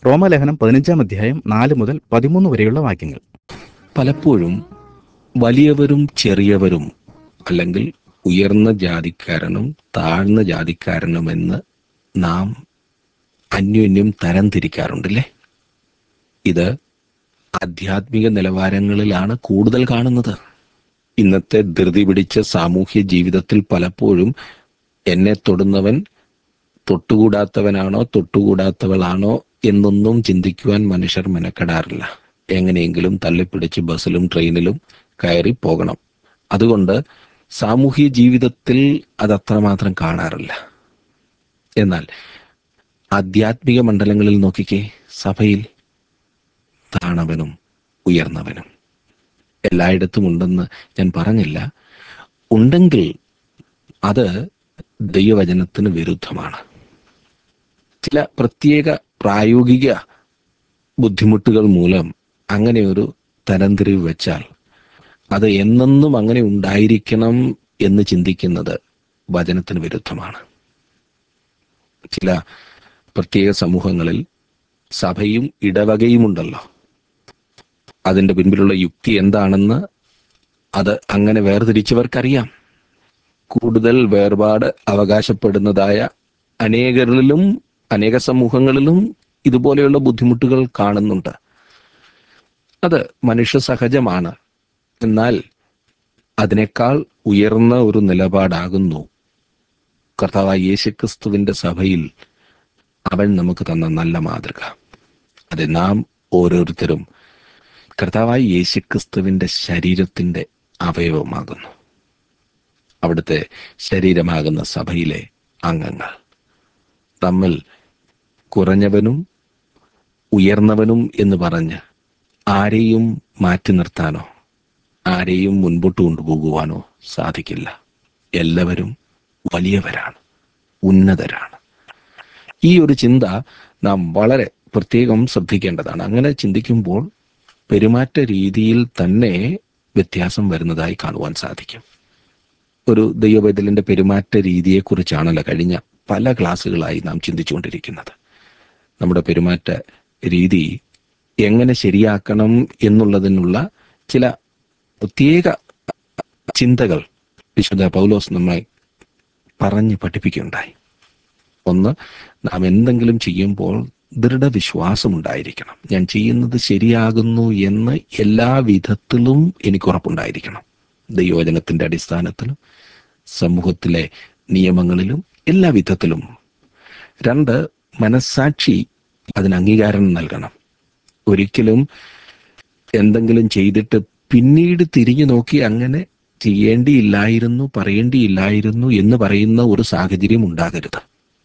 റോമലേഖനം പതിനഞ്ചാം അധ്യായം നാല് മുതൽ പതിമൂന്ന് വരെയുള്ള വാക്യങ്ങൾ പലപ്പോഴും വലിയവരും ചെറിയവരും അല്ലെങ്കിൽ ഉയർന്ന ജാതിക്കാരനും താഴ്ന്ന ജാതിക്കാരനുമെന്ന് നാം അന്യോന്യം തരംതിരിക്കാറുണ്ടല്ലേ ഇത് ആധ്യാത്മിക നിലവാരങ്ങളിലാണ് കൂടുതൽ കാണുന്നത് ഇന്നത്തെ ധൃതി പിടിച്ച സാമൂഹ്യ ജീവിതത്തിൽ പലപ്പോഴും എന്നെ തൊടുന്നവൻ തൊട്ടുകൂടാത്തവനാണോ തൊട്ടുകൂടാത്തവളാണോ എന്നൊന്നും ചിന്തിക്കുവാൻ മനുഷ്യർ മെനക്കെടാറില്ല എങ്ങനെയെങ്കിലും തള്ളിപ്പിടിച്ച് ബസ്സിലും ട്രെയിനിലും കയറി പോകണം അതുകൊണ്ട് സാമൂഹ്യ ജീവിതത്തിൽ അത് അത്രമാത്രം കാണാറില്ല എന്നാൽ ആധ്യാത്മിക മണ്ഡലങ്ങളിൽ നോക്കിക്കേ സഭയിൽ താണവനും ഉയർന്നവനും എല്ലായിടത്തും ഉണ്ടെന്ന് ഞാൻ പറഞ്ഞില്ല ഉണ്ടെങ്കിൽ അത് ദൈവവചനത്തിന് വിരുദ്ധമാണ് ചില പ്രത്യേക പ്രായോഗിക ബുദ്ധിമുട്ടുകൾ മൂലം അങ്ങനെ ഒരു തരംതിരിവ് വെച്ചാൽ അത് എന്നെന്നും അങ്ങനെ ഉണ്ടായിരിക്കണം എന്ന് ചിന്തിക്കുന്നത് വചനത്തിന് വിരുദ്ധമാണ് ചില പ്രത്യേക സമൂഹങ്ങളിൽ സഭയും ഇടവകയുമുണ്ടല്ലോ അതിന്റെ പിൻപിലുള്ള യുക്തി എന്താണെന്ന് അത് അങ്ങനെ വേർതിരിച്ചവർക്കറിയാം കൂടുതൽ വേർപാട് അവകാശപ്പെടുന്നതായ അനേകരിലും അനേക സമൂഹങ്ങളിലും ഇതുപോലെയുള്ള ബുദ്ധിമുട്ടുകൾ കാണുന്നുണ്ട് അത് മനുഷ്യ സഹജമാണ് എന്നാൽ അതിനേക്കാൾ ഉയർന്ന ഒരു നിലപാടാകുന്നു കർത്താവായ യേശുക്രിസ്തുവിന്റെ സഭയിൽ അവൻ നമുക്ക് തന്ന നല്ല മാതൃക അത് നാം ഓരോരുത്തരും കർത്താവായ യേശുക്രിസ്തുവിന്റെ ശരീരത്തിന്റെ അവയവമാകുന്നു അവിടുത്തെ ശരീരമാകുന്ന സഭയിലെ അംഗങ്ങൾ തമ്മിൽ കുറഞ്ഞവനും ഉയർന്നവനും എന്ന് പറഞ്ഞ് ആരെയും മാറ്റി നിർത്താനോ ആരെയും മുൻപോട്ട് കൊണ്ടുപോകുവാനോ സാധിക്കില്ല എല്ലാവരും വലിയവരാണ് ഉന്നതരാണ് ഈ ഒരു ചിന്ത നാം വളരെ പ്രത്യേകം ശ്രദ്ധിക്കേണ്ടതാണ് അങ്ങനെ ചിന്തിക്കുമ്പോൾ പെരുമാറ്റ രീതിയിൽ തന്നെ വ്യത്യാസം വരുന്നതായി കാണുവാൻ സാധിക്കും ഒരു ദൈവബൈതലിന്റെ പെരുമാറ്റ രീതിയെക്കുറിച്ചാണല്ലോ കഴിഞ്ഞ പല ക്ലാസ്സുകളായി നാം ചിന്തിച്ചുകൊണ്ടിരിക്കുന്നത് നമ്മുടെ പെരുമാറ്റ രീതി എങ്ങനെ ശരിയാക്കണം എന്നുള്ളതിനുള്ള ചില പ്രത്യേക ചിന്തകൾ വിശുദ്ധ പൗലോസ് നമ്മെ പറഞ്ഞ് പഠിപ്പിക്കുകയുണ്ടായി ഒന്ന് നാം എന്തെങ്കിലും ചെയ്യുമ്പോൾ ദൃഢവിശ്വാസമുണ്ടായിരിക്കണം ഞാൻ ചെയ്യുന്നത് ശരിയാകുന്നു എന്ന് എല്ലാ വിധത്തിലും എനിക്ക് ഉറപ്പുണ്ടായിരിക്കണം ദൈവവചനത്തിന്റെ അടിസ്ഥാനത്തിലും സമൂഹത്തിലെ നിയമങ്ങളിലും എല്ലാ വിധത്തിലും രണ്ട് മനസ്സാക്ഷി അതിന് അംഗീകാരം നൽകണം ഒരിക്കലും എന്തെങ്കിലും ചെയ്തിട്ട് പിന്നീട് തിരിഞ്ഞു നോക്കി അങ്ങനെ ചെയ്യേണ്ടിയില്ലായിരുന്നു പറയേണ്ടിയില്ലായിരുന്നു എന്ന് പറയുന്ന ഒരു സാഹചര്യം ഉണ്ടാകരുത്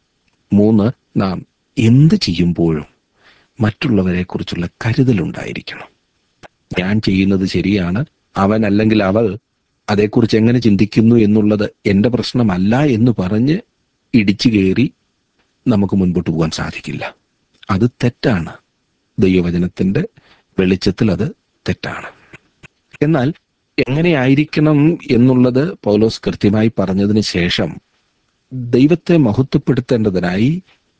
മൂന്ന് നാം എന്ത് ചെയ്യുമ്പോഴും മറ്റുള്ളവരെ കുറിച്ചുള്ള കരുതലുണ്ടായിരിക്കണം ഞാൻ ചെയ്യുന്നത് ശരിയാണ് അവൻ അല്ലെങ്കിൽ അവൾ അതേക്കുറിച്ച് എങ്ങനെ ചിന്തിക്കുന്നു എന്നുള്ളത് എന്റെ പ്രശ്നമല്ല എന്ന് പറഞ്ഞ് ഇടിച്ചു കയറി നമുക്ക് മുൻപോട്ട് പോകാൻ സാധിക്കില്ല അത് തെറ്റാണ് ദൈവവചനത്തിന്റെ വെളിച്ചത്തിൽ അത് തെറ്റാണ് എന്നാൽ എങ്ങനെയായിരിക്കണം എന്നുള്ളത് പൗലോസ് കൃത്യമായി പറഞ്ഞതിന് ശേഷം ദൈവത്തെ മഹത്വപ്പെടുത്തേണ്ടതിനായി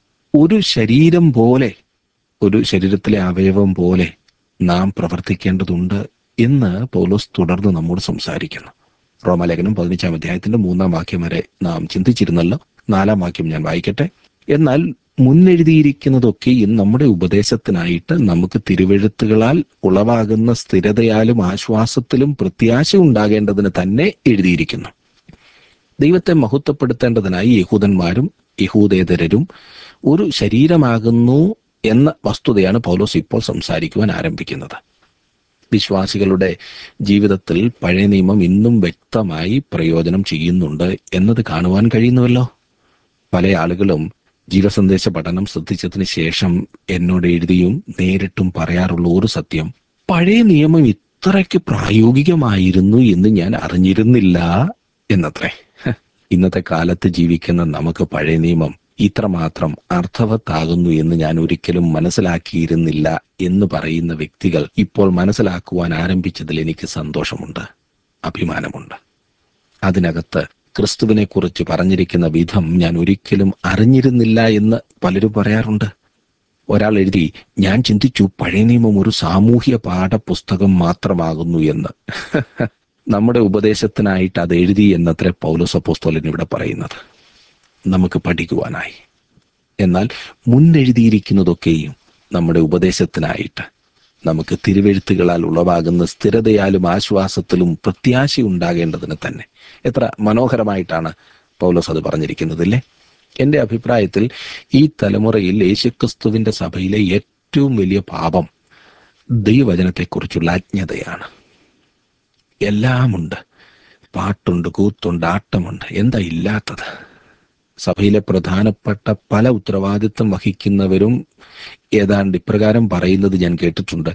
ഒരു ശരീരം പോലെ ഒരു ശരീരത്തിലെ അവയവം പോലെ നാം പ്രവർത്തിക്കേണ്ടതുണ്ട് എന്ന് പൗലോസ് തുടർന്ന് നമ്മോട് സംസാരിക്കുന്നു റോമാലേഖനം പതിനഞ്ചാം അധ്യായത്തിന്റെ മൂന്നാം വാക്യം വരെ നാം ചിന്തിച്ചിരുന്നല്ലോ നാലാം വാക്യം ഞാൻ വായിക്കട്ടെ എന്നാൽ മുന്നെഴുതിയിരിക്കുന്നതൊക്കെയും നമ്മുടെ ഉപദേശത്തിനായിട്ട് നമുക്ക് തിരുവെഴുത്തുകളാൽ ഉളവാകുന്ന സ്ഥിരതയാലും ആശ്വാസത്തിലും പ്രത്യാശ ഉണ്ടാകേണ്ടതിന് തന്നെ എഴുതിയിരിക്കുന്നു ദൈവത്തെ മഹത്വപ്പെടുത്തേണ്ടതിനായി യഹൂദന്മാരും യഹൂദേതരരും ഒരു ശരീരമാകുന്നു എന്ന വസ്തുതയാണ് പൗലോസ് ഇപ്പോൾ സംസാരിക്കുവാൻ ആരംഭിക്കുന്നത് വിശ്വാസികളുടെ ജീവിതത്തിൽ പഴയ നിയമം ഇന്നും വ്യക്തമായി പ്രയോജനം ചെയ്യുന്നുണ്ട് എന്നത് കാണുവാൻ കഴിയുന്നുവല്ലോ പല ആളുകളും ജീവസന്ദേശ പഠനം ശ്രദ്ധിച്ചതിന് ശേഷം എന്നോട് എഴുതിയും നേരിട്ടും പറയാറുള്ള ഒരു സത്യം പഴയ നിയമം ഇത്രയ്ക്ക് പ്രായോഗികമായിരുന്നു എന്ന് ഞാൻ അറിഞ്ഞിരുന്നില്ല എന്നത്രേ ഹ, ഇന്നത്തെ കാലത്ത് ജീവിക്കുന്ന നമുക്ക് പഴയ നിയമം ഇത്രമാത്രം അർത്ഥവത്താകുന്നു എന്ന് ഞാൻ ഒരിക്കലും മനസ്സിലാക്കിയിരുന്നില്ല എന്ന് പറയുന്ന വ്യക്തികൾ ഇപ്പോൾ മനസ്സിലാക്കുവാൻ ആരംഭിച്ചതിൽ എനിക്ക് സന്തോഷമുണ്ട് അഭിമാനമുണ്ട് അതിനകത്ത് ക്രിസ്തുവിനെ കുറിച്ച് പറഞ്ഞിരിക്കുന്ന വിധം ഞാൻ ഒരിക്കലും അറിഞ്ഞിരുന്നില്ല എന്ന് പലരും പറയാറുണ്ട് ഒരാൾ എഴുതി ഞാൻ ചിന്തിച്ചു പഴയ നിയമം ഒരു സാമൂഹ്യ പാഠപുസ്തകം മാത്രമാകുന്നു എന്ന് നമ്മുടെ ഉപദേശത്തിനായിട്ട് അത് എഴുതി എന്നത്ര പൗലോസ് അപ്പോസ്തോലൻ ഇവിടെ പറയുന്നത് നമുക്ക് പഠിക്കുവാനായി എന്നാൽ മുന്നെഴുതിയിരിക്കുന്നതൊക്കെയും നമ്മുടെ ഉപദേശത്തിനായിട്ട് നമുക്ക് തിരുവെഴുത്തുകളാൽ ഉളവാകുന്ന സ്ഥിരതയാലും ആശ്വാസത്തിലും പ്രത്യാശ ഉണ്ടാകേണ്ടതിന് തന്നെ എത്ര മനോഹരമായിട്ടാണ് പൗലോസ് അത് പറഞ്ഞിരിക്കുന്നതില്ലേ എൻ്റെ അഭിപ്രായത്തിൽ ഈ തലമുറയിൽ യേശുക്രിസ്തുവിന്റെ സഭയിലെ ഏറ്റവും വലിയ പാപം ദൈവവചനത്തെക്കുറിച്ചുള്ള അജ്ഞതയാണ് എല്ലാമുണ്ട് പാട്ടുണ്ട് കൂത്തുണ്ട് ആട്ടമുണ്ട് എന്താ ഇല്ലാത്തത് സഭയിലെ പ്രധാനപ്പെട്ട പല ഉത്തരവാദിത്വം വഹിക്കുന്നവരും ഏതാണ്ട് ഇപ്രകാരം പറയുന്നത് ഞാൻ കേട്ടിട്ടുണ്ട്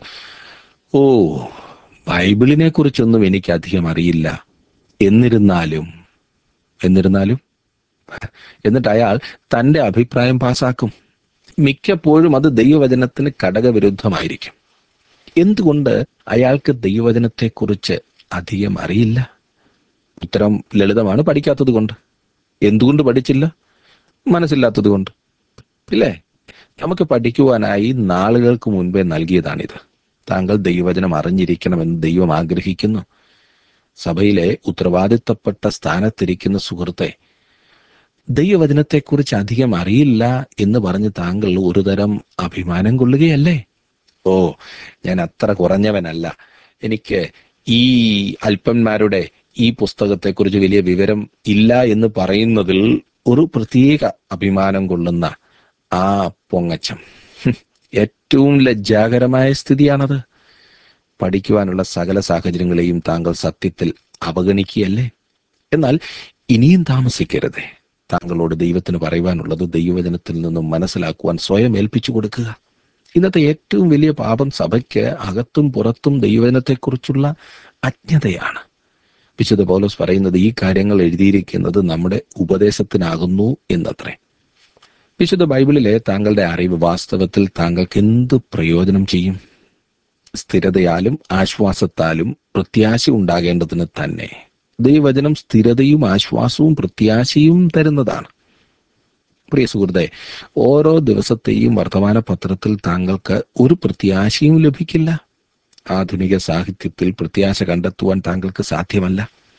ഓ ബൈബിളിനെ കുറിച്ചൊന്നും എനിക്ക് അധികം അറിയില്ല എന്നിരുന്നാലും എന്നിരുന്നാലും എന്നിട്ട് അയാൾ തന്റെ അഭിപ്രായം പാസാക്കും മിക്കപ്പോഴും അത് ദൈവവചനത്തിന് ഘടകവിരുദ്ധമായിരിക്കും എന്തുകൊണ്ട് അയാൾക്ക് ദൈവവചനത്തെക്കുറിച്ച് അധികം അറിയില്ല ഉത്തരം ലളിതമാണ് പഠിക്കാത്തത് കൊണ്ട് എന്തുകൊണ്ട് പഠിച്ചില്ല മനസ്സില്ലാത്തത് കൊണ്ട് ഇല്ലേ നമുക്ക് പഠിക്കുവാനായി നാളുകൾക്ക് മുൻപേ നൽകിയതാണിത് താങ്കൾ ദൈവവചനം അറിഞ്ഞിരിക്കണമെന്ന് ദൈവം ആഗ്രഹിക്കുന്നു സഭയിലെ ഉത്തരവാദിത്തപ്പെട്ട സ്ഥാനത്തിരിക്കുന്ന സുഹൃത്തെ ദൈവവചനത്തെക്കുറിച്ച് അധികം അറിയില്ല എന്ന് പറഞ്ഞ് താങ്കൾ ഒരുതരം അഭിമാനം കൊള്ളുകയല്ലേ ഓ ഞാൻ അത്ര കുറഞ്ഞവനല്ല എനിക്ക് ഈ അല്പന്മാരുടെ ഈ പുസ്തകത്തെക്കുറിച്ച് വലിയ വിവരം ഇല്ല എന്ന് പറയുന്നതിൽ ഒരു പ്രത്യേക അഭിമാനം കൊള്ളുന്ന ആ പൊങ്ങച്ചം ഹും, ഏറ്റവും ലജ്ജാകരമായ സ്ഥിതിയാണത് പഠിക്കുവാനുള്ള സകല സാഹചര്യങ്ങളെയും താങ്കൾ സത്യത്തിൽ അവഗണിക്കുകയല്ലേ എന്നാൽ ഇനിയും താമസിക്കരുതേ താങ്കളോട് ദൈവത്തിന് പറയുവാനുള്ളത് ദൈവവചനത്തിൽ നിന്നും മനസ്സിലാക്കുവാൻ സ്വയം ഏൽപ്പിച്ചു കൊടുക്കുക ഇന്നത്തെ ഏറ്റവും വലിയ പാപം സഭയ്ക്ക് അകത്തും പുറത്തും ദൈവവചനത്തെക്കുറിച്ചുള്ള അജ്ഞതയാണ് വിശുദ്ധ പൗലോസ് പറയുന്നത് ഈ കാര്യങ്ങൾ എഴുതിയിരിക്കുന്നത് നമ്മുടെ ഉപദേശത്തിനാകുന്നു എന്നത്രേ വിശുദ്ധ ബൈബിളിലെ താങ്കളുടെ അറിവ് വാസ്തവത്തിൽ താങ്കൾക്ക് എന്ത് പ്രയോജനം ചെയ്യും സ്ഥിരതയാലും ആശ്വാസത്താലും പ്രത്യാശ ഉണ്ടാകേണ്ടതിന് തന്നെ ദൈവവചനം സ്ഥിരതയും ആശ്വാസവും പ്രത്യാശയും തരുന്നതാണ് പ്രിയ സുഹൃത്തെ ഓരോ ദിവസത്തെയും വർത്തമാന പത്രത്തിൽ താങ്കൾക്ക് ഒരു പ്രത്യാശയും ലഭിക്കില്ല ആധുനിക സാഹിത്യത്തിൽ പ്രത്യാശ കണ്ടെത്തുവാൻ താങ്കൾക്ക് സാധ്യമല്ല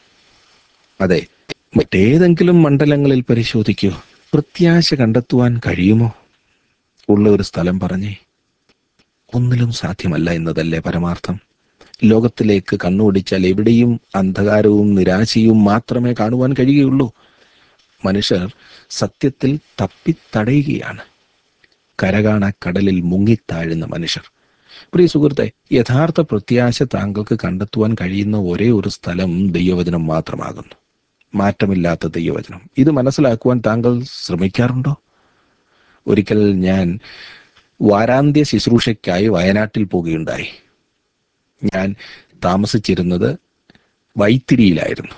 അതെ മറ്റേതെങ്കിലും മണ്ഡലങ്ങളിൽ പരിശോധിക്കൂ പ്രത്യാശ കണ്ടെത്തുവാൻ കഴിയുമോ ഉള്ള ഒരു സ്ഥലം പറഞ്ഞേ ഒന്നിലും സാധ്യമല്ല എന്നതല്ലേ പരമാർത്ഥം ലോകത്തിലേക്ക് കണ്ണോടിച്ചാൽ എവിടെയും അന്ധകാരവും നിരാശയും മാത്രമേ കാണുവാൻ കഴിയുകയുള്ളൂ മനുഷ്യർ സത്യത്തിൽ തപ്പിത്തടയുകയാണ് കരകാണ കടലിൽ മുങ്ങിത്താഴുന്ന മനുഷ്യർ പ്രിയ സുഹൃത്തെ യഥാർത്ഥ പ്രത്യാശ താങ്കൾക്ക് കണ്ടെത്തുവാൻ കഴിയുന്ന ഒരേ ഒരു സ്ഥലം ദൈവവചനം മാത്രമാകുന്നു മാറ്റമില്ലാത്ത ദൈവവചനം ഇത് മനസ്സിലാക്കുവാൻ താങ്കൾ ശ്രമിക്കാറുണ്ടോ ഒരിക്കൽ ഞാൻ വാരാന്ത്യ ശുശ്രൂഷയ്ക്കായി വയനാട്ടിൽ പോവുകയുണ്ടായി ഞാൻ താമസിച്ചിരുന്നത് വൈത്തിരിയിലായിരുന്നു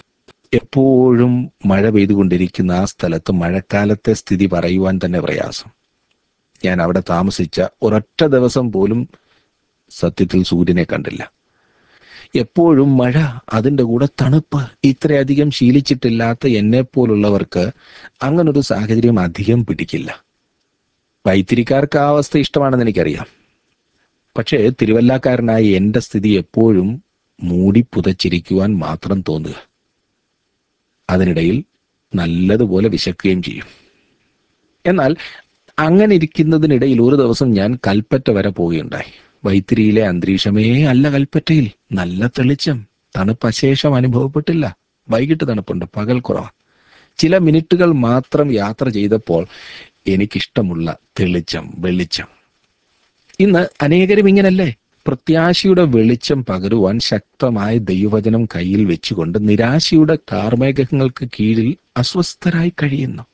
എപ്പോഴും മഴ പെയ്തുകൊണ്ടിരിക്കുന്ന ആ സ്ഥലത്ത് മഴക്കാലത്തെ സ്ഥിതി പറയുവാൻ തന്നെ പ്രയാസം ഞാൻ അവിടെ താമസിച്ച ഒരൊറ്റ ദിവസം പോലും സത്യത്തിൽ സൂര്യനെ കണ്ടില്ല എപ്പോഴും മഴ അതിൻ്റെ കൂടെ തണുപ്പ് ഇത്രയധികം ശീലിച്ചിട്ടില്ലാത്ത എന്നെ പോലുള്ളവർക്ക് അങ്ങനൊരു സാഹചര്യം അധികം പിടിക്കില്ല വൈത്തിരിക്കാർക്ക് ആ അവസ്ഥ ഇഷ്ടമാണെന്ന് എനിക്കറിയാം പക്ഷേ തിരുവല്ലാക്കാരനായ എൻ്റെ സ്ഥിതി എപ്പോഴും മൂടി പുതച്ചിരിക്കുവാൻ മാത്രം തോന്നുക അതിനിടയിൽ നല്ലതുപോലെ വിശക്കുകയും ചെയ്യും എന്നാൽ അങ്ങനെ ഇരിക്കുന്നതിനിടയിൽ ഒരു ദിവസം ഞാൻ കൽപ്പറ്റ വരെ പോവുകയുണ്ടായി വൈത്തിരിയിലെ അന്തരീക്ഷമേ അല്ല കൽപ്പറ്റയിൽ നല്ല തെളിച്ചം തണുപ്പ് അശേഷം അനുഭവപ്പെട്ടില്ല വൈകിട്ട് തണുപ്പുണ്ട് പകൽ കുറവാണ് ചില മിനിറ്റുകൾ മാത്രം യാത്ര ചെയ്തപ്പോൾ എനിക്കിഷ്ടമുള്ള തെളിച്ചം വെളിച്ചം ഇന്ന് അനേകരും ഇങ്ങനല്ലേ പ്രത്യാശയുടെ വെളിച്ചം പകരുവാൻ ശക്തമായ ദൈവവചനം കയ്യിൽ വെച്ചുകൊണ്ട് നിരാശയുടെ കാർമേഘങ്ങൾക്ക് കീഴിൽ അസ്വസ്ഥരായി കഴിയുന്നു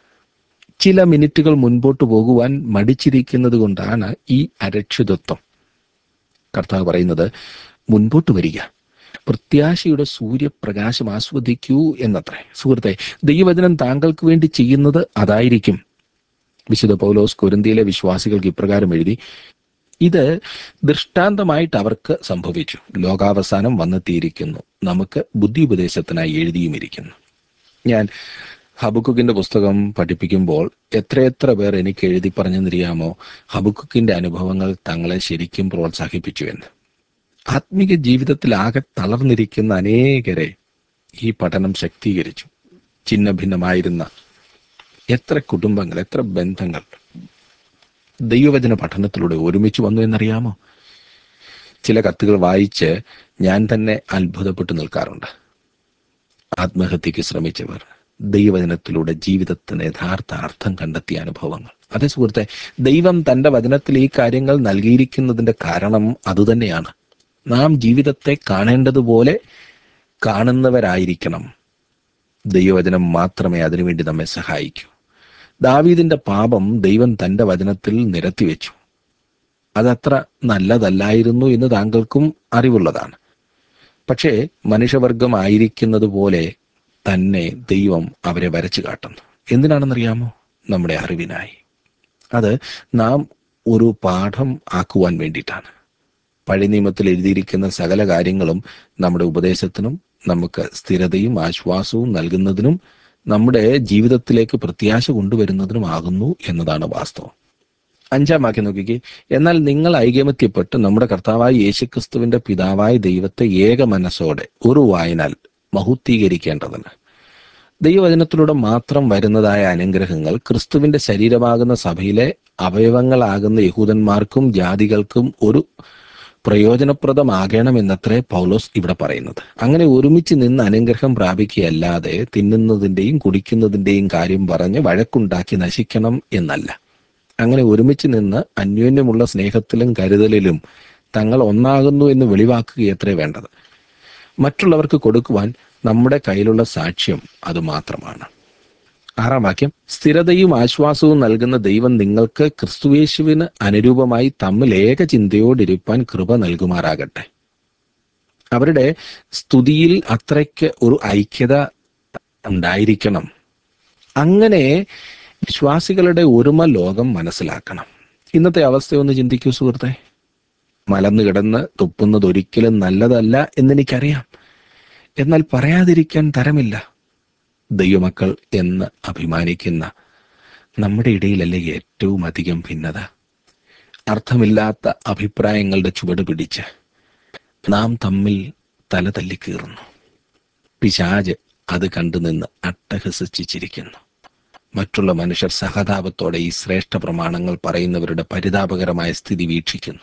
ചില മിനിറ്റുകൾ മുൻപോട്ട് പോകുവാൻ മടിച്ചിരിക്കുന്നത് കൊണ്ടാണ് ഈ അരക്ഷിതത്വം കർത്താവ് പറയുന്നത് മുൻപോട്ട് വരിക പ്രത്യാശയുടെ സൂര്യപ്രകാശം ആസ്വദിക്കൂ എന്നത്രേ സുഹൃത്തെ ദൈവവചനം താങ്കൾക്ക് വേണ്ടി ചെയ്യുന്നത് അതായിരിക്കും വിശുദ്ധ പൗലോസ് കൊരിന്തിയിലെ വിശ്വാസികൾക്ക് ഇപ്രകാരം എഴുതി ഇത് ദൃഷ്ടാന്തമായിട്ട് അവർക്ക് സംഭവിച്ചു ലോകാവസാനം വന്നെത്തിയിരിക്കുന്നു നമുക്ക് ബുദ്ധി ഉപദേശത്തിനായി എഴുതിയും ഇരിക്കുന്നു ഞാൻ ഹബുക്കുക്കിന്റെ പുസ്തകം പഠിപ്പിക്കുമ്പോൾ എത്രയെത്ര പേർ എനിക്ക് എഴുതി പറഞ്ഞെന്നറിയാമോ ഹബുക്കുക്കിന്റെ അനുഭവങ്ങൾ തങ്ങളെ ശരിക്കും പ്രോത്സാഹിപ്പിച്ചു എന്ന് ആത്മീക ജീവിതത്തിൽ ആകെ തളർന്നിരിക്കുന്ന അനേകരെ ഈ പഠനം ശക്തീകരിച്ചു ചിന്ന ഭിന്നമായിരുന്ന എത്ര കുടുംബങ്ങൾ എത്ര ബന്ധങ്ങൾ ദൈവവചന പഠനത്തിലൂടെ ഒരുമിച്ച് വന്നു എന്നറിയാമോ ചില കത്തുകൾ വായിച്ച് ഞാൻ തന്നെ അത്ഭുതപ്പെട്ടു നിൽക്കാറുണ്ട് ആത്മഹത്യക്ക് ശ്രമിച്ചവർ ദൈവവചനത്തിലൂടെ ജീവിതത്തിന് യഥാർത്ഥ അർത്ഥം കണ്ടെത്തിയ അനുഭവങ്ങൾ അതേ സുഹൃത്തെ ദൈവം തന്റെ വചനത്തിൽ ഈ കാര്യങ്ങൾ നൽകിയിരിക്കുന്നതിന്റെ കാരണം അതുതന്നെയാണ് നാം ജീവിതത്തെ കാണേണ്ടതുപോലെ കാണുന്നവരായിരിക്കണം ദൈവവചനം മാത്രമേ അതിനുവേണ്ടി നമ്മെ സഹായിക്കൂ ദാവീദിന്റെ പാപം ദൈവം തന്റെ വചനത്തിൽ നിരത്തിവെച്ചു അതത്ര നല്ലതല്ലായിരുന്നു എന്ന് താങ്കൾക്കും അറിവുള്ളതാണ് പക്ഷേ മനുഷ്യവർഗം ആയിരിക്കുന്നത് പോലെ തന്നെ ദൈവം അവരെ വരച്ചു കാട്ടുന്നു എന്തിനാണെന്നറിയാമോ നമ്മുടെ അറിവിനായി അത് നാം ഒരു പാഠം ആക്കുവാൻ വേണ്ടിയിട്ടാണ് പഴയ നിയമത്തിൽ എഴുതിയിരിക്കുന്ന സകല കാര്യങ്ങളും നമ്മുടെ ഉപദേശത്തിനും നമുക്ക് സ്ഥിരതയും ആശ്വാസവും നൽകുന്നതിനും നമ്മുടെ ജീവിതത്തിലേക്ക് പ്രത്യാശ കൊണ്ടുവരുന്നതിനുമാകുന്നു എന്നതാണ് വാസ്തവം അഞ്ചാം വാക്യം നോക്കിക്കേ എന്നാൽ നിങ്ങൾ ഐകമത്യപ്പെട്ട് നമ്മുടെ കർത്താവായ യേശുക്രിസ്തുവിന്റെ പിതാവായ ദൈവത്തെ ഏക മനസ്സോടെ ഒരു വായനാൽ മഹുദ്ധീകരിക്കേണ്ടതിന് ദൈവവചനത്തിലൂടെ മാത്രം വരുന്നതായ അനുഗ്രഹങ്ങൾ ക്രിസ്തുവിന്റെ ശരീരമാകുന്ന സഭയിലെ അവയവങ്ങളാകുന്ന യഹൂദന്മാർക്കും ജാതികൾക്കും ഒരു പ്രയോജനപ്രദമാകണമെന്നത്രേ പൗലോസ് ഇവിടെ പറയുന്നത് അങ്ങനെ ഒരുമിച്ച് നിന്ന് അനുഗ്രഹം പ്രാപിക്കുകയല്ലാതെ തിന്നുന്നതിന്റെയും കുടിക്കുന്നതിന്റെയും കാര്യം പറഞ്ഞ് വഴക്കുണ്ടാക്കി നശിക്കണം എന്നല്ല അങ്ങനെ ഒരുമിച്ച് നിന്ന് അന്യോന്യമുള്ള സ്നേഹത്തിലും കരുതലിലും തങ്ങൾ ഒന്നാകുന്നു എന്ന് വെളിവാക്കുകയത്രേ വേണ്ടത് മറ്റുള്ളവർക്ക് കൊടുക്കുവാൻ നമ്മുടെ കയ്യിലുള്ള സാക്ഷ്യം അത് മാത്രമാണ് ആറാം വാക്യം സ്ഥിരതയും ആശ്വാസവും നൽകുന്ന ദൈവം നിങ്ങൾക്ക് ക്രിസ്തുവേശുവിന് അനുരൂപമായി തമ്മിൽ ഏക ചിന്തയോടിരുപ്പാൻ കൃപ നൽകുമാറാകട്ടെ അവരുടെ സ്തുതിയിൽ അത്രയ്ക്ക് ഒരു ഐക്യത ഉണ്ടായിരിക്കണം അങ്ങനെ വിശ്വാസികളുടെ ഒരുമ ലോകം മനസ്സിലാക്കണം ഇന്നത്തെ അവസ്ഥ ഒന്ന് ചിന്തിക്കൂ സുഹൃത്തെ മലന്ന് കിടന്ന് തുപ്പുന്നത് ഒരിക്കലും നല്ലതല്ല എന്നെനിക്കറിയാം എന്നാൽ പറയാതിരിക്കാൻ തരമില്ല ദൈവമക്കൾ എന്ന് അഭിമാനിക്കുന്ന നമ്മുടെ ഇടയിലല്ലേ ഏറ്റവും അധികം ഭിന്നത അർത്ഥമില്ലാത്ത അഭിപ്രായങ്ങളുടെ ചുവട് പിടിച്ച് നാം തമ്മിൽ തല തല്ലിക്കീറുന്നു പിശാജ് അത് കണ്ടുനിന്ന് അട്ടഹസിച്ച് ചിരിക്കുന്നു മറ്റുള്ള മനുഷ്യർ സഹതാപത്തോടെ ഈ ശ്രേഷ്ഠ പ്രമാണങ്ങൾ പറയുന്നവരുടെ പരിതാപകരമായ സ്ഥിതി വീക്ഷിക്കുന്നു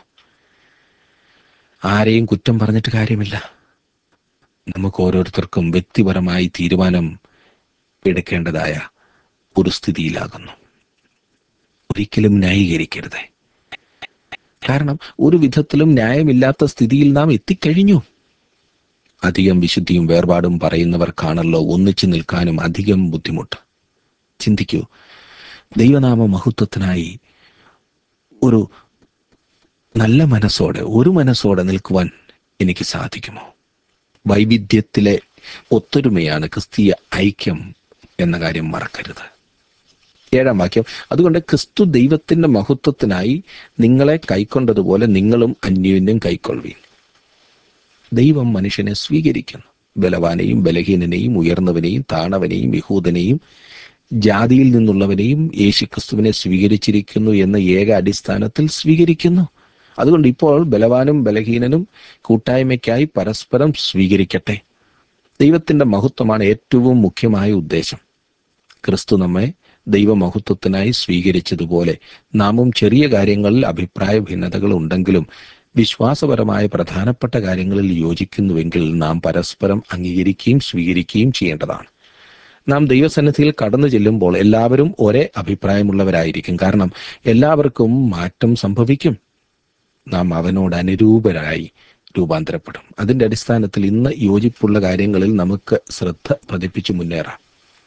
ആരെയും കുറ്റം പറഞ്ഞിട്ട് കാര്യമില്ല നമുക്ക് ഓരോരുത്തർക്കും വ്യക്തിപരമായി തീരുമാനം എടുക്കേണ്ടതായ ഒരു സ്ഥിതിയിലാകുന്നു ഒരിക്കലും ന്യായീകരിക്കരുത് കാരണം ഒരു വിധത്തിലും ന്യായമില്ലാത്ത സ്ഥിതിയിൽ നാം എത്തിക്കഴിഞ്ഞു അധികം വിശുദ്ധിയും വേർപാടും പറയുന്നവർക്കാണല്ലോ ഒന്നിച്ചു നിൽക്കാനും അധികം ബുദ്ധിമുട്ട് ചിന്തിക്കൂ ദൈവനാമ മഹത്വത്തിനായി ഒരു നല്ല മനസ്സോടെ ഒരു മനസ്സോടെ നിൽക്കുവാൻ എനിക്ക് സാധിക്കുമോ വൈവിധ്യത്തിലെ ഒത്തൊരുമയാണ് ക്രിസ്തീയ ഐക്യം എന്ന കാര്യം മറക്കരുത് ഏഴാം വാക്യം അതുകൊണ്ട് ക്രിസ്തു ദൈവത്തിന്റെ മഹത്വത്തിനായി നിങ്ങളെ കൈക്കൊണ്ടതുപോലെ നിങ്ങളും അന്യോന്യം കൈക്കൊള്ളുവീൻ ദൈവം മനുഷ്യനെ സ്വീകരിക്കുന്നു ബലവാനെയും ബലഹീനനെയും ഉയർന്നവനെയും താണവനെയും യഹൂദനെയും ജാതിയിൽ നിന്നുള്ളവനെയും യേശു ക്രിസ്തുവിനെ സ്വീകരിച്ചിരിക്കുന്നു എന്ന ഏക അടിസ്ഥാനത്തിൽ സ്വീകരിക്കുന്നു അതുകൊണ്ട് ഇപ്പോൾ ബലവാനും ബലഹീനനും കൂട്ടായ്മയ്ക്കായി പരസ്പരം സ്വീകരിക്കട്ടെ ദൈവത്തിന്റെ മഹത്വമാണ് ഏറ്റവും മുഖ്യമായ ഉദ്ദേശം ക്രിസ്തു നമ്മെ ദൈവമഹത്വത്തിനായി സ്വീകരിച്ചതുപോലെ നാമും ചെറിയ കാര്യങ്ങളിൽ അഭിപ്രായ ഭിന്നതകൾ ഉണ്ടെങ്കിലും വിശ്വാസപരമായ പ്രധാനപ്പെട്ട കാര്യങ്ങളിൽ യോജിക്കുന്നുവെങ്കിൽ നാം പരസ്പരം അംഗീകരിക്കുകയും സ്വീകരിക്കുകയും ചെയ്യേണ്ടതാണ് നാം ദൈവസന്നിധിയിൽ കടന്നു ചെല്ലുമ്പോൾ എല്ലാവരും ഒരേ അഭിപ്രായമുള്ളവരായിരിക്കും കാരണം എല്ലാവർക്കും മാറ്റം സംഭവിക്കും നാം അവനോട് അനുരൂപരായി രൂപാന്തരപ്പെടും അതിന്റെ അടിസ്ഥാനത്തിൽ ഇന്ന് യോജിപ്പുള്ള കാര്യങ്ങളിൽ നമുക്ക് ശ്രദ്ധ പതിപ്പിച്ച് മുന്നേറാം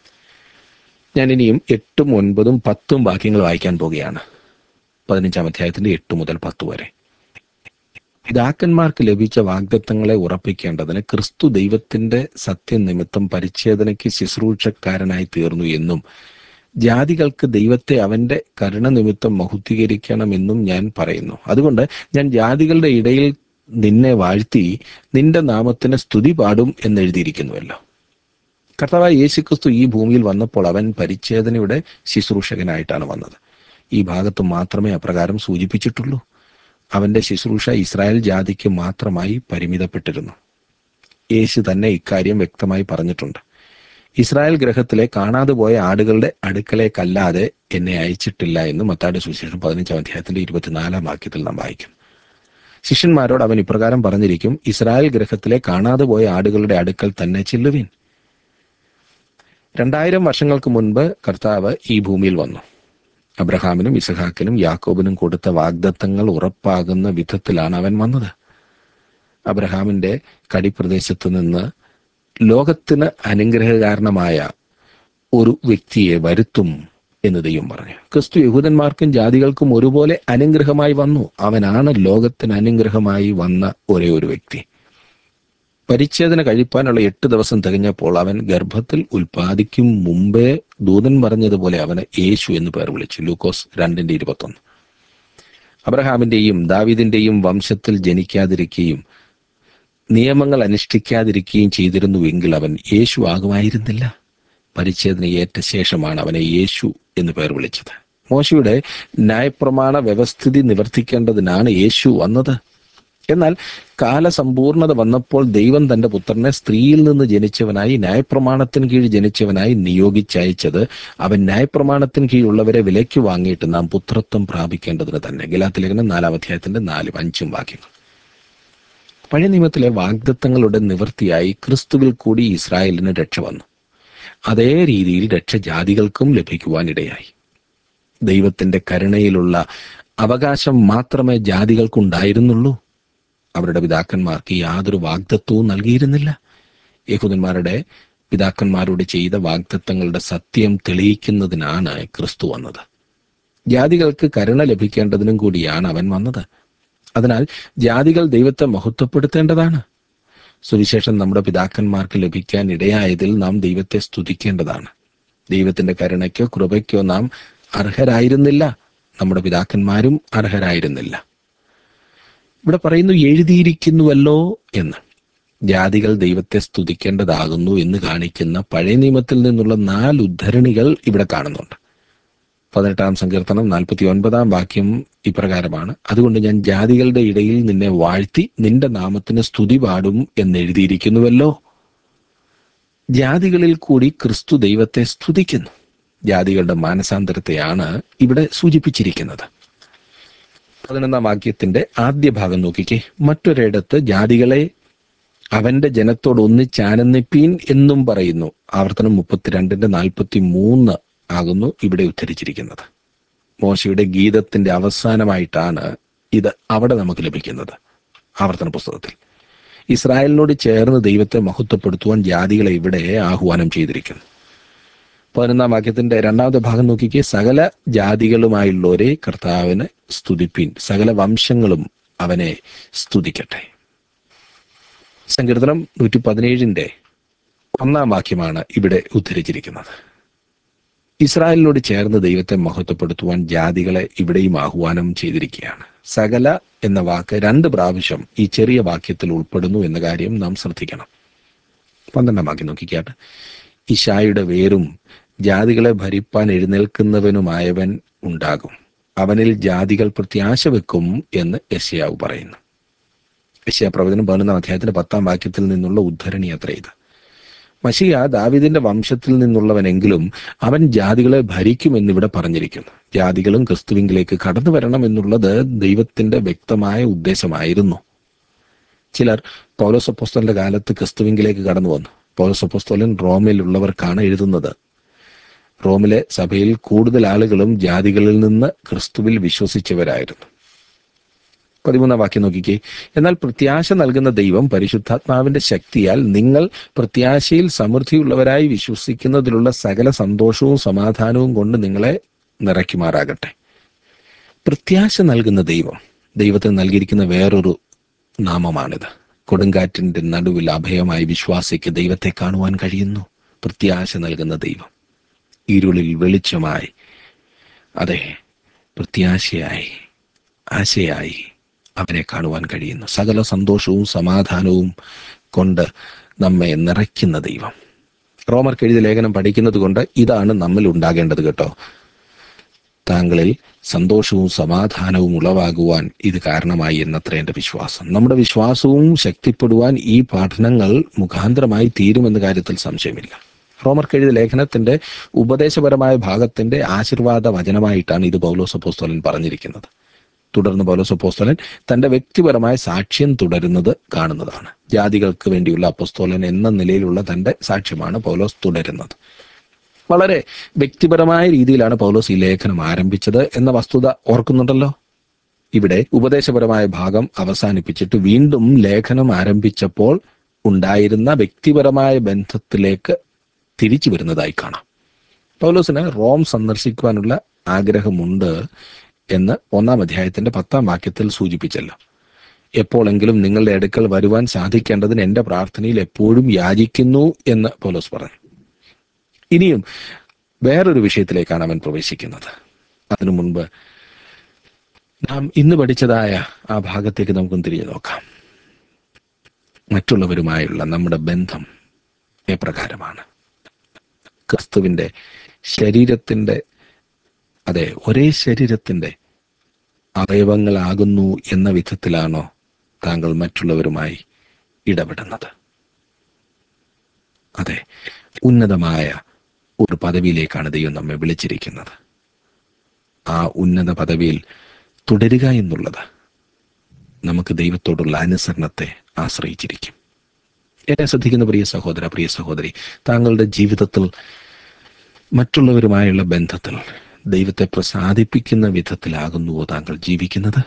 ഞാൻ ഇനിയും എട്ടും ഒൻപതും പത്തും വാക്യങ്ങൾ വായിക്കാൻ പോകുകയാണ് പതിനഞ്ചാം അധ്യായത്തിന്റെ എട്ട് മുതൽ പത്ത് വരെ പിതാക്കന്മാർക്ക് ലഭിച്ച വാഗ്ദത്തങ്ങളെ ഉറപ്പിക്കേണ്ടതിന് ക്രിസ്തു ദൈവത്തിന്റെ സത്യനിമിത്തം പരിച്ഛേദനയ്ക്ക് ശുശ്രൂഷക്കാരനായി തീർന്നു എന്നും ജാതികൾക്ക് ദൈവത്തെ അവന്റെ കരുണ നിമിത്തം മഹുദ്ധീകരിക്കണമെന്നും ഞാൻ പറയുന്നു അതുകൊണ്ട് ഞാൻ ജാതികളുടെ ഇടയിൽ നിന്നെ വാഴ്ത്തി നിന്റെ നാമത്തിന് സ്തുതി പാടും എന്നെഴുതിയിരിക്കുന്നുവല്ലോ കർത്താവായ യേശുക്രിസ്തു ഈ ഭൂമിയിൽ വന്നപ്പോൾ അവൻ പരിച്ഛേദനയുടെ ശുശ്രൂഷകനായിട്ടാണ് വന്നത് ഈ ഭാഗത്ത് മാത്രമേ അപ്രകാരം സൂചിപ്പിച്ചിട്ടുള്ളൂ അവന്റെ ശുശ്രൂഷ ഇസ്രായേൽ ജാതിക്ക് മാത്രമായി പരിമിതപ്പെട്ടിരുന്നു യേശു തന്നെ ഇക്കാര്യം വ്യക്തമായി പറഞ്ഞിട്ടുണ്ട് ഇസ്രായേൽ ഗ്രഹത്തിലെ കാണാതെ പോയ ആടുകളുടെ അടുക്കലേക്കല്ലാതെ എന്നെ അയച്ചിട്ടില്ല എന്ന് മത്താട് സുവിശേഷം പതിനഞ്ചാം അധ്യായത്തിന്റെ ഇരുപത്തിനാലാം വാക്യത്തിൽ നാം വായിക്കും ശിഷ്യന്മാരോട് അവൻ ഇപ്രകാരം പറഞ്ഞിരിക്കും ഇസ്രായേൽ ഗ്രഹത്തിലെ കാണാതെ പോയ ആടുകളുടെ അടുക്കൽ തന്നെ ചെല്ലുവിൻ രണ്ടായിരം വർഷങ്ങൾക്ക് മുൻപ് കർത്താവ് ഈ ഭൂമിയിൽ വന്നു അബ്രഹാമിനും ഇസഹാക്കിനും യാക്കോബിനും കൊടുത്ത വാഗ്ദത്തങ്ങൾ ഉറപ്പാകുന്ന വിധത്തിലാണ് അവൻ വന്നത് അബ്രഹാമിന്റെ കടിപ്രദേശത്ത് നിന്ന് ലോകത്തിന് അനുഗ്രഹകാരണമായ ഒരു വ്യക്തിയെ വരുത്തും എന്ന് ദൈവം പറഞ്ഞു ക്രിസ്തു യഹൂദന്മാർക്കും ജാതികൾക്കും ഒരുപോലെ അനുഗ്രഹമായി വന്നു അവനാണ് ലോകത്തിന് അനുഗ്രഹമായി വന്ന ഒരേ ഒരു വ്യക്തി പരിച്ഛേദന കഴിപ്പാനുള്ള എട്ട് ദിവസം തികഞ്ഞപ്പോൾ അവൻ ഗർഭത്തിൽ ഉൽപ്പാദിക്കും മുമ്പേ ദൂതൻ പറഞ്ഞതുപോലെ അവന് യേശു എന്ന് പേർ വിളിച്ചു ലൂക്കോസ് രണ്ടിന്റെ ഇരുപത്തൊന്ന് അബ്രഹാമിന്റെയും ദാവിദിന്റെയും വംശത്തിൽ ജനിക്കാതിരിക്കുകയും നിയമങ്ങൾ അനുഷ്ഠിക്കാതിരിക്കുകയും ചെയ്തിരുന്നുവെങ്കിൽ അവൻ യേശു ആകുമായിരുന്നില്ല പരിച്ഛേദന ഏറ്റ ശേഷമാണ് അവനെ യേശു എന്ന് പേർ വിളിച്ചത് മോശയുടെ ന്യായപ്രമാണ വ്യവസ്ഥിതി നിവർത്തിക്കേണ്ടതിനാണ് യേശു വന്നത് എന്നാൽ കാലസമ്പൂർണത വന്നപ്പോൾ ദൈവം തന്റെ പുത്രനെ സ്ത്രീയിൽ നിന്ന് ജനിച്ചവനായി ന്യായപ്രമാണത്തിന് കീഴ് ജനിച്ചവനായി നിയോഗിച്ചയച്ചത് അവൻ ന്യായപ്രമാണത്തിന് കീഴുള്ളവരെ വിലയ്ക്ക് വാങ്ങിയിട്ട് നാം പുത്രത്വം പ്രാപിക്കേണ്ടതിന് തന്നെ ഗലാത്തിലേഖനം നാലാം അധ്യായത്തിന്റെ നാലും അഞ്ചും വാക്യങ്ങൾ പഴയ നിയമത്തിലെ വാഗ്ദത്തങ്ങളുടെ നിവൃത്തിയായി ക്രിസ്തുവിൽ കൂടി ഇസ്രായേലിന് രക്ഷ വന്നു അതേ രീതിയിൽ രക്ഷ ജാതികൾക്കും ലഭിക്കുവാനിടയായി ദൈവത്തിന്റെ കരുണയിലുള്ള അവകാശം മാത്രമേ ജാതികൾക്കുണ്ടായിരുന്നുള്ളൂ അവരുടെ പിതാക്കന്മാർക്ക് യാതൊരു വാഗ്ദത്വവും നൽകിയിരുന്നില്ല യഹൂദന്മാരുടെ പിതാക്കന്മാരോട് ചെയ്ത വാഗ്ദത്തങ്ങളുടെ സത്യം തെളിയിക്കുന്നതിനാണ് ക്രിസ്തു വന്നത് ജാതികൾക്ക് കരുണ ലഭിക്കേണ്ടതിനും കൂടിയാണ് അവൻ വന്നത് അതിനാൽ ജാതികൾ ദൈവത്തെ മഹത്വപ്പെടുത്തേണ്ടതാണ് സുവിശേഷം നമ്മുടെ പിതാക്കന്മാർക്ക് ലഭിക്കാൻ ഇടയായതിൽ നാം ദൈവത്തെ സ്തുതിക്കേണ്ടതാണ് ദൈവത്തിന്റെ കരുണയ്ക്കോ കൃപയ്ക്കോ നാം അർഹരായിരുന്നില്ല നമ്മുടെ പിതാക്കന്മാരും അർഹരായിരുന്നില്ല ഇവിടെ പറയുന്നു എഴുതിയിരിക്കുന്നുവല്ലോ എന്ന് ജാതികൾ ദൈവത്തെ സ്തുതിക്കേണ്ടതാകുന്നു എന്ന് കാണിക്കുന്ന പഴയ നിയമത്തിൽ നിന്നുള്ള നാല് ഉദ്ധരണികൾ ഇവിടെ കാണുന്നുണ്ട് പതിനെട്ടാം സങ്കീർത്തനം നാൽപ്പത്തി ഒൻപതാം വാക്യം ഇപ്രകാരമാണ് അതുകൊണ്ട് ഞാൻ ജാതികളുടെ ഇടയിൽ നിന്നെ വാഴ്ത്തി നിന്റെ നാമത്തിന് സ്തുതി പാടും എന്നെഴുതിയിരിക്കുന്നുവല്ലോ ജാതികളിൽ കൂടി ക്രിസ്തു ദൈവത്തെ സ്തുതിക്കുന്നു ജാതികളുടെ മാനസാന്തരത്തെയാണ് ഇവിടെ സൂചിപ്പിച്ചിരിക്കുന്നത് പതിനൊന്നാം വാക്യത്തിന്റെ ആദ്യ ഭാഗം നോക്കിക്കേ മറ്റൊരിടത്ത് ജാതികളെ അവന്റെ ജനത്തോട് ഒന്നിച്ചാനന്ദിപ്പീൻ എന്നും പറയുന്നു ആവർത്തനം മുപ്പത്തിരണ്ടിന്റെ നാൽപ്പത്തി മൂന്ന് ആകുന്നു ഇവിടെ ഉദ്ധരിച്ചിരിക്കുന്നത് മോശയുടെ ഗീതത്തിന്റെ അവസാനമായിട്ടാണ് ഇത് അവിടെ നമുക്ക് ലഭിക്കുന്നത് ആവർത്തന പുസ്തകത്തിൽ ഇസ്രായേലിനോട് ചേർന്ന് ദൈവത്തെ മഹത്വപ്പെടുത്തുവാൻ ജാതികളെ ഇവിടെ ആഹ്വാനം ചെയ്തിരിക്കുന്നു പതിനൊന്നാം വാക്യത്തിന്റെ രണ്ടാമത്തെ ഭാഗം നോക്കിക്കേ സകല ജാതികളുമായുള്ളവരെ കർത്താവിനെ സ്തുതിപ്പിൻ സകല വംശങ്ങളും അവനെ സ്തുതിക്കട്ടെ സങ്കീർത്തനം നൂറ്റി പതിനേഴിന്റെ ഒന്നാം വാക്യമാണ് ഇവിടെ ഉദ്ധരിച്ചിരിക്കുന്നത് ഇസ്രായേലിനോട് ചേർന്ന് ദൈവത്തെ മഹത്വപ്പെടുത്തുവാൻ ജാതികളെ ഇവിടെയും ആഹ്വാനം ചെയ്തിരിക്കുകയാണ് സകല എന്ന വാക്ക് രണ്ട് പ്രാവശ്യം ഈ ചെറിയ വാക്യത്തിൽ ഉൾപ്പെടുന്നു എന്ന കാര്യം നാം ശ്രദ്ധിക്കണം പന്ത്രണ്ടാം വാക്യം നോക്കിക്കാട്ട് ഇഷായുടെ വേരും ജാതികളെ ഭരിപ്പാൻ എഴുന്നേൽക്കുന്നവനുമായവൻ ഉണ്ടാകും അവനിൽ ജാതികൾ പ്രത്യാശ വെക്കും എന്ന് യശയാവ് പറയുന്നു യശയ പ്രവചനം പതിനൊന്നാം അധ്യായത്തിന്റെ പത്താം വാക്യത്തിൽ നിന്നുള്ള ഉദ്ധരണി അത്ര ഇത് മഷിയ ദാവിദിന്റെ വംശത്തിൽ നിന്നുള്ളവനെങ്കിലും അവൻ ജാതികളെ ഭരിക്കുമെന്നിവിടെ പറഞ്ഞിരിക്കുന്നു ജാതികളും ക്രിസ്തുവിങ്കിലേക്ക് കടന്നു വരണം എന്നുള്ളത് ദൈവത്തിന്റെ വ്യക്തമായ ഉദ്ദേശമായിരുന്നു ചിലർ പൗലോസപ്പോസ്തലിന്റെ കാലത്ത് ക്രിസ്തുവിങ്കിലേക്ക് കടന്നു വന്നു പൗലോസപ്പോസ്തോലൻ റോമിലുള്ളവർക്കാണ് എഴുതുന്നത് റോമിലെ സഭയിൽ കൂടുതൽ ആളുകളും ജാതികളിൽ നിന്ന് ക്രിസ്തുവിൽ വിശ്വസിച്ചവരായിരുന്നു പതിമൂന്നാം വാക്യം നോക്കിക്കേ എന്നാൽ പ്രത്യാശ നൽകുന്ന ദൈവം പരിശുദ്ധാത്മാവിന്റെ ശക്തിയാൽ നിങ്ങൾ പ്രത്യാശയിൽ സമൃദ്ധിയുള്ളവരായി വിശ്വസിക്കുന്നതിലുള്ള സകല സന്തോഷവും സമാധാനവും കൊണ്ട് നിങ്ങളെ നിറയ്ക്കുമാറാകട്ടെ പ്രത്യാശ നൽകുന്ന ദൈവം ദൈവത്തിന് നൽകിയിരിക്കുന്ന വേറൊരു നാമമാണിത് കൊടുങ്കാറ്റിന്റെ നടുവിൽ അഭയമായി വിശ്വാസിക്ക് ദൈവത്തെ കാണുവാൻ കഴിയുന്നു പ്രത്യാശ നൽകുന്ന ദൈവം ഇരുളിൽ വെളിച്ചമായി അതെ പ്രത്യാശയായി ആശയായി അവനെ കാണുവാൻ കഴിയുന്നു സകല സന്തോഷവും സമാധാനവും കൊണ്ട് നമ്മെ നിറയ്ക്കുന്ന ദൈവം റോമർക്ക് എഴുതിയ ലേഖനം പഠിക്കുന്നത് കൊണ്ട് ഇതാണ് നമ്മിൽ ഉണ്ടാകേണ്ടത് കേട്ടോ താങ്കളിൽ സന്തോഷവും സമാധാനവും ഉളവാകുവാൻ ഇത് കാരണമായി എന്നത്ര എൻ്റെ വിശ്വാസം നമ്മുടെ വിശ്വാസവും ശക്തിപ്പെടുവാൻ ഈ പഠനങ്ങൾ മുഖാന്തരമായി തീരുമെന്ന കാര്യത്തിൽ സംശയമില്ല റോമർക്ക് എഴുതിയ ലേഖനത്തിന്റെ ഉപദേശപരമായ ഭാഗത്തിന്റെ ആശീർവാദ വചനമായിട്ടാണ് ഇത് പൗലോസ് അപ്പോസ്തലൻ പറഞ്ഞിരിക്കുന്നത് തുടർന്ന് പൗലോസ് അപ്പോസ്തലൻ തന്റെ വ്യക്തിപരമായ സാക്ഷ്യം തുടരുന്നത് കാണുന്നതാണ് ജാതികൾക്ക് വേണ്ടിയുള്ള അപ്പോസ്തോലൻ എന്ന നിലയിലുള്ള തന്റെ സാക്ഷ്യമാണ് പൗലോസ് തുടരുന്നത് വളരെ വ്യക്തിപരമായ രീതിയിലാണ് പൗലോസ് ഈ ലേഖനം ആരംഭിച്ചത് എന്ന വസ്തുത ഓർക്കുന്നുണ്ടല്ലോ ഇവിടെ ഉപദേശപരമായ ഭാഗം അവസാനിപ്പിച്ചിട്ട് വീണ്ടും ലേഖനം ആരംഭിച്ചപ്പോൾ ഉണ്ടായിരുന്ന വ്യക്തിപരമായ ബന്ധത്തിലേക്ക് തിരിച്ചു വരുന്നതായി കാണാം പൗലോസിന് റോം സന്ദർശിക്കുവാനുള്ള ആഗ്രഹമുണ്ട് എന്ന് ഒന്നാം അധ്യായത്തിന്റെ പത്താം വാക്യത്തിൽ സൂചിപ്പിച്ചല്ലോ എപ്പോഴെങ്കിലും നിങ്ങളുടെ അടുക്കൽ വരുവാൻ സാധിക്കേണ്ടതിന് എന്റെ പ്രാർത്ഥനയിൽ എപ്പോഴും യാചിക്കുന്നു എന്ന് പൗലോസ് പറഞ്ഞു ഇനിയും വേറൊരു വിഷയത്തിലേക്കാണ് അവൻ പ്രവേശിക്കുന്നത് അതിനു മുൻപ് നാം ഇന്ന് പഠിച്ചതായ ആ ഭാഗത്തേക്ക് നമുക്കൊന്ന് തിരിഞ്ഞു നോക്കാം മറ്റുള്ളവരുമായുള്ള നമ്മുടെ ബന്ധം എപ്രകാരമാണ് ക്രിസ്തുവിന്റെ ശരീരത്തിന്റെ അതെ ഒരേ ശരീരത്തിന്റെ അവയവങ്ങളാകുന്നു എന്ന വിധത്തിലാണോ താങ്കൾ മറ്റുള്ളവരുമായി ഇടപെടുന്നത് അതെ ഉന്നതമായ ഒരു പദവിയിലേക്കാണ് ദൈവം നമ്മെ വിളിച്ചിരിക്കുന്നത് ആ ഉന്നത പദവിയിൽ തുടരുക എന്നുള്ളത് നമുക്ക് ദൈവത്തോടുള്ള അനുസരണത്തെ ആശ്രയിച്ചിരിക്കും എന്നെ ശ്രദ്ധിക്കുന്ന പ്രിയ സഹോദര പ്രിയ സഹോദരി താങ്കളുടെ ജീവിതത്തിൽ മറ്റുള്ളവരുമായുള്ള ബന്ധത്തിൽ ദൈവത്തെ പ്രസാദിപ്പിക്കുന്ന വിധത്തിലാകുന്നുവോ താങ്കൾ ജീവിക്കുന്നത്